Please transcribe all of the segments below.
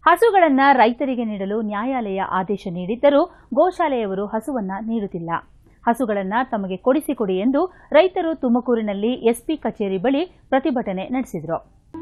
ಹಸುಗಳನ್ನ ರೈತರಿಗೆ ನೀಡಲು ನ್ಯಾಯಾಲಯ ಆದೇಶ ನೀಡಿದ್ದರೂ ಗೋಶಾಲೆಯವರು ಹಸುವನ್ನ ನೀಡುತ್ತಿಲ್ಲ ಹಸುಗಳನ್ನ ತಮಗೆ ಕೊಡಿಸಿಕೊಡಿ ಎಂದು ರೈತರು ತುಮಕೂರಿನಲ್ಲಿ ಎಸ್ಪಿ ಕಚೇರಿ ಬಳಿ ಪ್ರತಿಭಟನೆ ನಡೆಸಿದರು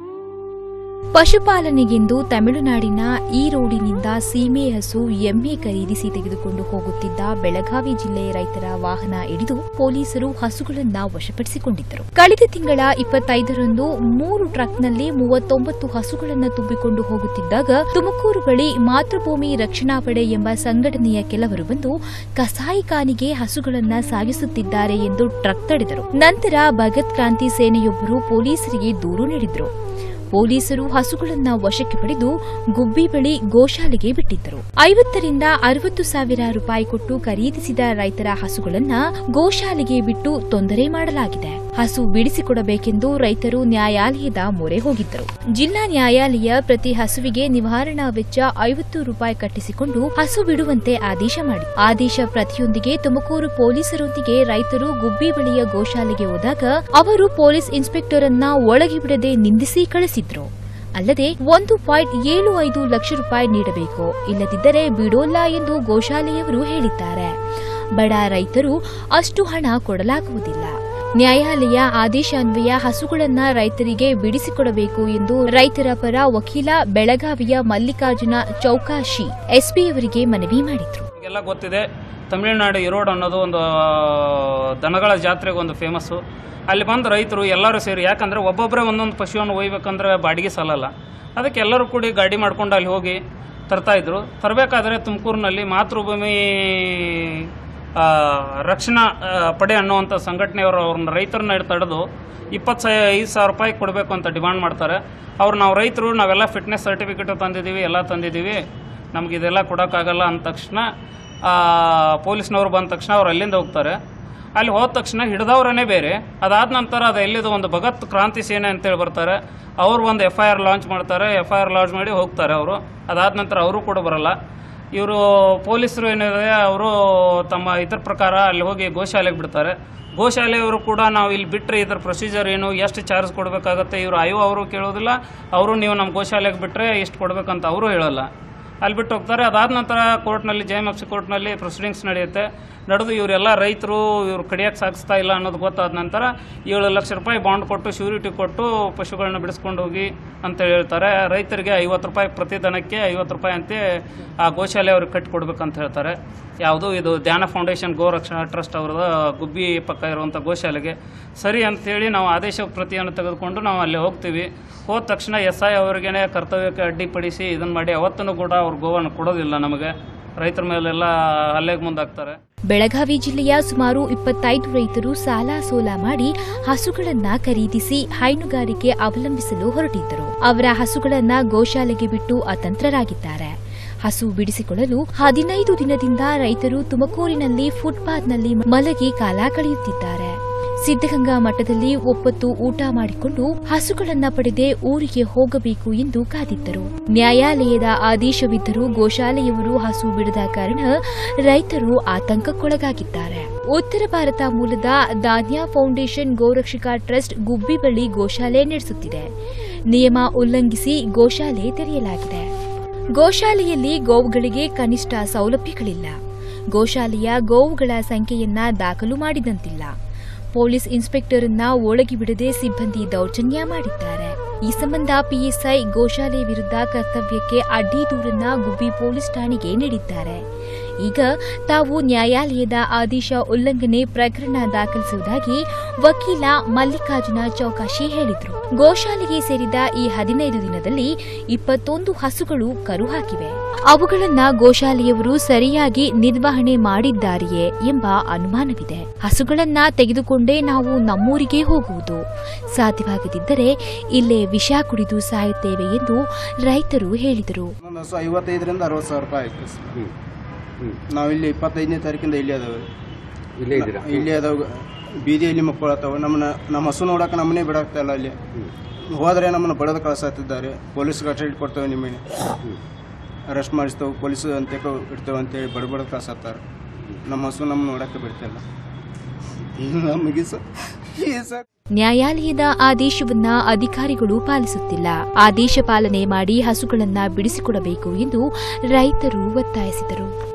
ಪಶುಪಾಲನೆಗೆಂದು ತಮಿಳುನಾಡಿನ ಈ ರೋಡಿನಿಂದ ಸೀಮೆ ಹಸು ಎಮ್ಮೆ ಖರೀದಿಸಿ ತೆಗೆದುಕೊಂಡು ಹೋಗುತ್ತಿದ್ದ ಬೆಳಗಾವಿ ಜಿಲ್ಲೆಯ ರೈತರ ವಾಹನ ಹಿಡಿದು ಪೊಲೀಸರು ಹಸುಗಳನ್ನ ವಶಪಡಿಸಿಕೊಂಡಿದ್ದರು ಕಳೆದ ತಿಂಗಳ ಇಪ್ಪತ್ತೈದರಂದು ಮೂರು ಟ್ರಕ್ನಲ್ಲಿ ಮೂವತ್ತೊಂಬತ್ತು ಹಸುಗಳನ್ನು ತುಂಬಿಕೊಂಡು ಹೋಗುತ್ತಿದ್ದಾಗ ತುಮಕೂರು ಬಳಿ ಮಾತೃಭೂಮಿ ರಕ್ಷಣಾ ಪಡೆ ಎಂಬ ಸಂಘಟನೆಯ ಕೆಲವರು ಬಂದು ಕಸಾಯಿಖಾನಿಗೆ ಹಸುಗಳನ್ನ ಸಾಗಿಸುತ್ತಿದ್ದಾರೆ ಎಂದು ಟ್ರಕ್ ತಡೆದರು ನಂತರ ಭಗತ್ ಕ್ರಾಂತಿ ಸೇನೆಯೊಬ್ಬರು ಪೊಲೀಸರಿಗೆ ದೂರು ನೀಡಿದ್ರು ಪೊಲೀಸರು ಹಸುಗಳನ್ನ ವಶಕ್ಕೆ ಪಡೆದು ಗುಬ್ಬಿ ಬಳಿ ಗೋಶಾಲೆಗೆ ಬಿಟ್ಟಿದ್ದರು ಐವತ್ತರಿಂದ ಅರವತ್ತು ಸಾವಿರ ರೂಪಾಯಿ ಕೊಟ್ಟು ಖರೀದಿಸಿದ ರೈತರ ಹಸುಗಳನ್ನ ಗೋಶಾಲೆಗೆ ಬಿಟ್ಟು ತೊಂದರೆ ಮಾಡಲಾಗಿದೆ ಹಸು ಬಿಡಿಸಿಕೊಡಬೇಕೆಂದು ರೈತರು ನ್ಯಾಯಾಲಯದ ಮೊರೆ ಹೋಗಿದ್ದರು ಜಿಲ್ಲಾ ನ್ಯಾಯಾಲಯ ಪ್ರತಿ ಹಸುವಿಗೆ ನಿವಾರಣಾ ವೆಚ್ಚ ಐವತ್ತು ರೂಪಾಯಿ ಕಟ್ಟಿಸಿಕೊಂಡು ಹಸು ಬಿಡುವಂತೆ ಆದೇಶ ಮಾಡಿ ಆದೇಶ ಪ್ರತಿಯೊಂದಿಗೆ ತುಮಕೂರು ಪೊಲೀಸರೊಂದಿಗೆ ರೈತರು ಗುಬ್ಬಿ ಬಳಿಯ ಗೋಶಾಲೆಗೆ ಹೋದಾಗ ಅವರು ಪೊಲೀಸ್ ಇನ್ಸ್ಪೆಕ್ಟರ್ ಅನ್ನ ಒಳಗೆ ಬಿಡದೆ ನಿಂದಿಸಿ ಕಳಿಸಿದ್ರು ಅಲ್ಲದೆ ಒಂದು ಪಾಯಿಂಟ್ ಏಳು ಐದು ಲಕ್ಷ ರೂಪಾಯಿ ನೀಡಬೇಕು ಇಲ್ಲದಿದ್ದರೆ ಬಿಡೋಲ್ಲ ಎಂದು ಗೋಶಾಲೆಯವರು ಹೇಳಿದ್ದಾರೆ ಬಡ ರೈತರು ಅಷ್ಟು ಹಣ ಕೊಡಲಾಗುವುದಿಲ್ಲ ನ್ಯಾಯಾಲಯ ಆದೇಶ ಅನ್ವಯ ಹಸುಗಳನ್ನ ರೈತರಿಗೆ ಬಿಡಿಸಿಕೊಡಬೇಕು ಎಂದು ರೈತರ ಪರ ವಕೀಲ ಬೆಳಗಾವಿಯ ಮಲ್ಲಿಕಾರ್ಜುನ ಚೌಕಾಶಿ ಎಸ್ಪಿಯವರಿಗೆ ಮನವಿ ಮಾಡಿದ್ರು ಎಲ್ಲ ಗೊತ್ತಿದೆ ತಮಿಳುನಾಡು ಇರೋಡ್ ಅನ್ನೋದು ಒಂದು ಆ, ದನಗಳ ಜಾತ್ರೆಗೆ ಒಂದು ಫೇಮಸ್ಸು ಅಲ್ಲಿ ಬಂದು ರೈತರು ಎಲ್ಲರೂ ಸೇರಿ ಯಾಕಂದರೆ ಒಬ್ಬೊಬ್ಬರೇ ಒಂದೊಂದು ಪಶುವನ್ನು ಒಯ್ಬೇಕಂದ್ರೆ ಬಾಡಿಗೆ ಸಾಲಲ್ಲ ಅದಕ್ಕೆ ಎಲ್ಲರೂ ಕೂಡಿ ಗಾಡಿ ಮಾಡ್ಕೊಂಡು ಅಲ್ಲಿ ಹೋಗಿ ತರ್ತಾಯಿದ್ರು ತರಬೇಕಾದ್ರೆ ತುಮಕೂರಿನಲ್ಲಿ ಮಾತೃಭೂಮಿ ಆ, ರಕ್ಷಣಾ ಆ, ಪಡೆ ಅನ್ನುವಂಥ ಸಂಘಟನೆಯವರು ಅವ್ರನ್ನ ರೈತರನ್ನ ತಡೆದು ಇಪ್ಪತ್ತು ಸಾ ಐದು ಸಾವಿರ ರೂಪಾಯಿ ಕೊಡಬೇಕು ಅಂತ ಡಿಮಾಂಡ್ ಮಾಡ್ತಾರೆ ಅವ್ರು ನಾವು ರೈತರು ನಾವೆಲ್ಲ ಫಿಟ್ನೆಸ್ ಸರ್ಟಿಫಿಕೇಟ್ ತಂದಿದ್ದೀವಿ ಎಲ್ಲ ತಂದಿದ್ದೀವಿ ನಮ್ಗೆ ಇದೆಲ್ಲ ಕೊಡೋಕ್ಕಾಗಲ್ಲ ಅಂದ ತಕ್ಷಣ ಆ, ಪೊಲೀಸ್ನವ್ರು ಬಂದ ತಕ್ಷಣ ಅವ್ರು ಅಲ್ಲಿಂದ ಹೋಗ್ತಾರೆ ಅಲ್ಲಿ ಹೋದ ತಕ್ಷಣ ಹಿಡಿದವ್ರನ್ನೇ ಬೇರೆ ಅದಾದ ನಂತರ ಅದು ಎಲ್ಲಿದು ಒಂದು ಭಗತ್ ಕ್ರಾಂತಿ ಸೇನೆ ಅಂತೇಳಿ ಬರ್ತಾರೆ ಅವ್ರು ಒಂದು ಎಫ್ ಐ ಆರ್ ಲಾಂಚ್ ಮಾಡ್ತಾರೆ ಎಫ್ ಐ ಆರ್ ಲಾಂಚ್ ಮಾಡಿ ಹೋಗ್ತಾರೆ ಅವರು ಅದಾದ ನಂತರ ಅವರು ಕೂಡ ಬರಲ್ಲ ಇವರು ಪೊಲೀಸರು ಏನಿದೆ ಅವರು ತಮ್ಮ ಇದ್ರ ಪ್ರಕಾರ ಅಲ್ಲಿ ಹೋಗಿ ಗೋಶಾಲೆಗೆ ಬಿಡ್ತಾರೆ ಗೋಶಾಲೆಯವರು ಕೂಡ ನಾವು ಇಲ್ಲಿ ಬಿಟ್ಟರೆ ಇದ್ರ ಪ್ರೊಸೀಜರ್ ಏನು ಎಷ್ಟು ಚಾರ್ಜ್ ಕೊಡಬೇಕಾಗತ್ತೆ ಇವರು ಅಯ್ಯೋ ಅವರು ಕೇಳೋದಿಲ್ಲ ಅವರು ನೀವು ನಮ್ಮ ಗೋಶಾಲೆಗೆ ಬಿಟ್ಟರೆ ಎಷ್ಟು ಕೊಡಬೇಕಂತ ಅವರು ಹೇಳಲ್ಲ ಅಲ್ಲಿ ಬಿಟ್ಟು ಹೋಗ್ತಾರೆ ಅದಾದ ನಂತರ ಕೋರ್ಟ್ನಲ್ಲಿ ಜೆ ಎಮ್ ಎಫ್ ಸಿ ಕೋರ್ಟ್ನಲ್ಲಿ ಪ್ರೊಸೀಡಿಂಗ್ಸ್ ನಡೆಯುತ್ತೆ ನಡೆದು ಇವರೆಲ್ಲ ರೈತರು ಇವ್ರು ಕಡಿಯಕ್ಕೆ ಸಾಗಿಸ್ತಾ ಇಲ್ಲ ಅನ್ನೋದು ಗೊತ್ತಾದ ನಂತರ ಏಳು ಲಕ್ಷ ರೂಪಾಯಿ ಬಾಂಡ್ ಕೊಟ್ಟು ಶ್ಯೂರಿಟಿ ಕೊಟ್ಟು ಪಶುಗಳನ್ನ ಬಿಡಿಸ್ಕೊಂಡು ಹೋಗಿ ಅಂತ ಹೇಳ್ತಾರೆ ರೈತರಿಗೆ ಐವತ್ತು ರೂಪಾಯಿ ಪ್ರತಿ ದನಕ್ಕೆ ಐವತ್ತು ರೂಪಾಯಿ ಅಂತೆ ಆ ಗೋಶಾಲೆ ಅವ್ರಿಗೆ ಕಟ್ಟಿ ಕೊಡ್ಬೇಕಂತ ಹೇಳ್ತಾರೆ ಯಾವುದು ಇದು ಧ್ಯಾನ ಫೌಂಡೇಶನ್ ಗೋ ರಕ್ಷಣಾ ಟ್ರಸ್ಟ್ ಅವರದ ಗುಬ್ಬಿ ಪಕ್ಕ ಇರುವಂಥ ಗೋಶಾಲೆಗೆ ಸರಿ ಅಂತೇಳಿ ನಾವು ಆದೇಶ ಪ್ರತಿಯನ್ನು ತೆಗೆದುಕೊಂಡು ನಾವು ಅಲ್ಲಿ ಹೋಗ್ತೀವಿ ಹೋದ ತಕ್ಷಣ ಎಸ್ ಐ ಅವರಿಗೇನೆ ಕರ್ತವ್ಯಕ್ಕೆ ಅಡ್ಡಿಪಡಿಸಿ ಇದನ್ನು ಮಾಡಿ ಅವತ್ತೂ ಕೂಡ ಅವ್ರು ಗೋವನ್ನು ಕೊಡೋದಿಲ್ಲ ನಮಗೆ ರೈತರ ಮೇಲೆಲ್ಲ ಹಲ್ಲೆಗೆ ಮುಂದಾಗ್ತಾರೆ ಬೆಳಗಾವಿ ಜಿಲ್ಲೆಯ ಸುಮಾರು ಇಪ್ಪತ್ತೈದು ರೈತರು ಸಾಲ ಸೋಲ ಮಾಡಿ ಹಸುಗಳನ್ನ ಖರೀದಿಸಿ ಹೈನುಗಾರಿಕೆ ಅವಲಂಬಿಸಲು ಹೊರಟಿದ್ದರು ಅವರ ಹಸುಗಳನ್ನ ಗೋಶಾಲೆಗೆ ಬಿಟ್ಟು ಅತಂತ್ರರಾಗಿದ್ದಾರೆ ಹಸು ಬಿಡಿಸಿಕೊಳ್ಳಲು ಹದಿನೈದು ದಿನದಿಂದ ರೈತರು ತುಮಕೂರಿನಲ್ಲಿ ಫುಟ್ಪಾತ್ನಲ್ಲಿ ಮಲಗಿ ಕಾಲ ಕಳೆಯುತ್ತಿದ್ದಾರೆ ಸಿದ್ದಗಂಗಾ ಮಠದಲ್ಲಿ ಒಪ್ಪತ್ತು ಊಟ ಮಾಡಿಕೊಂಡು ಹಸುಗಳನ್ನ ಪಡೆದೇ ಊರಿಗೆ ಹೋಗಬೇಕು ಎಂದು ಕಾದಿದ್ದರು ನ್ಯಾಯಾಲಯದ ಆದೇಶವಿದ್ದರೂ ಗೋಶಾಲೆಯವರು ಹಸು ಬಿಡದ ಕಾರಣ ರೈತರು ಆತಂಕಕ್ಕೊಳಗಾಗಿದ್ದಾರೆ ಉತ್ತರ ಭಾರತ ಮೂಲದ ದಾನ್ಯಾ ಫೌಂಡೇಶನ್ ಗೋರಕ್ಷಕಾ ಟ್ರಸ್ಟ್ ಗುಬ್ಬಿ ಬಳಿ ಗೋಶಾಲೆ ನಡೆಸುತ್ತಿದೆ ನಿಯಮ ಉಲ್ಲಂಘಿಸಿ ಗೋಶಾಲೆ ತೆರೆಯಲಾಗಿದೆ ಗೋಶಾಲೆಯಲ್ಲಿ ಗೋವುಗಳಿಗೆ ಕನಿಷ್ಠ ಸೌಲಭ್ಯಗಳಿಲ್ಲ ಗೋಶಾಲೆಯ ಗೋವುಗಳ ಸಂಖ್ಯೆಯನ್ನ ದಾಖಲು ಮಾಡಿದಂತಿಲ್ಲ ಪೊಲೀಸ್ ಇನ್ಸ್ಪೆಕ್ಟರ್ ಅನ್ನ ಒಳಗೆ ಬಿಡದೆ ಸಿಬ್ಬಂದಿ ದೌರ್ಜನ್ಯ ಮಾಡಿದ್ದಾರೆ ಈ ಸಂಬಂಧ ಪಿಎಸ್ಐ ಗೋಶಾಲೆ ವಿರುದ್ಧ ಕರ್ತವ್ಯಕ್ಕೆ ಅಡ್ಡಿ ದೂರನ್ನ ಗುಬ್ಬಿ ಪೊಲೀಸ್ ಠಾಣೆಗೆ ನೀಡಿದ್ದಾರೆ ಈಗ ತಾವು ನ್ಯಾಯಾಲಯದ ಆದೇಶ ಉಲ್ಲಂಘನೆ ಪ್ರಕರಣ ದಾಖಲಿಸುವುದಾಗಿ ವಕೀಲ ಮಲ್ಲಿಕಾರ್ಜುನ ಚೌಕಾಶಿ ಹೇಳಿದರು ಗೋಶಾಲೆಗೆ ಸೇರಿದ ಈ ಹದಿನೈದು ದಿನದಲ್ಲಿ ಇಪ್ಪತ್ತೊಂದು ಹಸುಗಳು ಕರು ಹಾಕಿವೆ ಅವುಗಳನ್ನ ಗೋಶಾಲೆಯವರು ಸರಿಯಾಗಿ ನಿರ್ವಹಣೆ ಮಾಡಿದ್ದಾರೆಯೇ ಎಂಬ ಅನುಮಾನವಿದೆ ಹಸುಗಳನ್ನ ತೆಗೆದುಕೊಂಡೇ ನಾವು ನಮ್ಮೂರಿಗೆ ಹೋಗುವುದು ಸಾಧ್ಯವಾಗದಿದ್ದರೆ ಇಲ್ಲೇ ವಿಷ ಕುಡಿದು ಸಾಯುತ್ತೇವೆ ಎಂದು ರೈತರು ಹೇಳಿದರು ಒಂದು ಹಸು ಐವತ್ತೈದರಿಂದ ಅರವತ್ತು ಸಾವಿರ ರೂಪಾಯಿ ಆಯ್ತು ಸರ್ ನಾವು ಇಲ್ಲಿ ಇಪ್ಪತ್ತೈದನೇ ತಾರೀಕಿಂದ ಇಲ್ಲಿ ಅದಾವೆ ಇಲ್ಲೇ ಇದ್ದೀರಾ ಇಲ್ಲಿ ಅದಾವ ಬೀದಿಯಲ್ಲಿ ಮಕ್ಕಳತ್ತಾವ ನಮ್ಮನ್ನ ನಮ್ಮ ಹಸು ನೋಡಕ್ಕೆ ನಮ್ಮನ್ನೇ ಬಿಡಾಕ್ತಾ ಇಲ್ಲ ಅಲ್ಲಿ ಹೋದರೆ ನಮ್ಮನ್ನು ಬಡದು ಕಳಿಸುತ್ತಿದ್ದಾರೆ ಪೊಲೀಸ್ ಕಸ್ಟಡಿ ಕೊಡ್ತೇವೆ ನಿಮ್ಮನೆ ಅರೆಸ್ಟ್ ಮಾಡಿಸ್ತೇವೆ ಪೊಲೀಸ್ ಅಂತ ಇಡ್ತೇವೆ ಅಂತೇಳಿ ಬಡ ಬಡ ಕಳ್ಸತ್ತಾರೆ ನಮ್ಮ ಹಸು ನಮ್ಮ ನೋಡಕ್ಕೆ ಬಿಡ್ತಿಲ್ಲ ನಮಗೆ ಸರ್ ಈ ಸರ್ ನ್ಯಾಯಾಲಯದ ಆದೇಶವನ್ನ ಅಧಿಕಾರಿಗಳು ಪಾಲಿಸುತ್ತಿಲ್ಲ ಆದೇಶ ಪಾಲನೆ ಮಾಡಿ ಹಸುಗಳನ್ನ ಬಿಡಿಸಿಕೊಡಬೇಕು ಎಂದು ರೈತರು ಒತ್ತಾಯಿಸಿದರು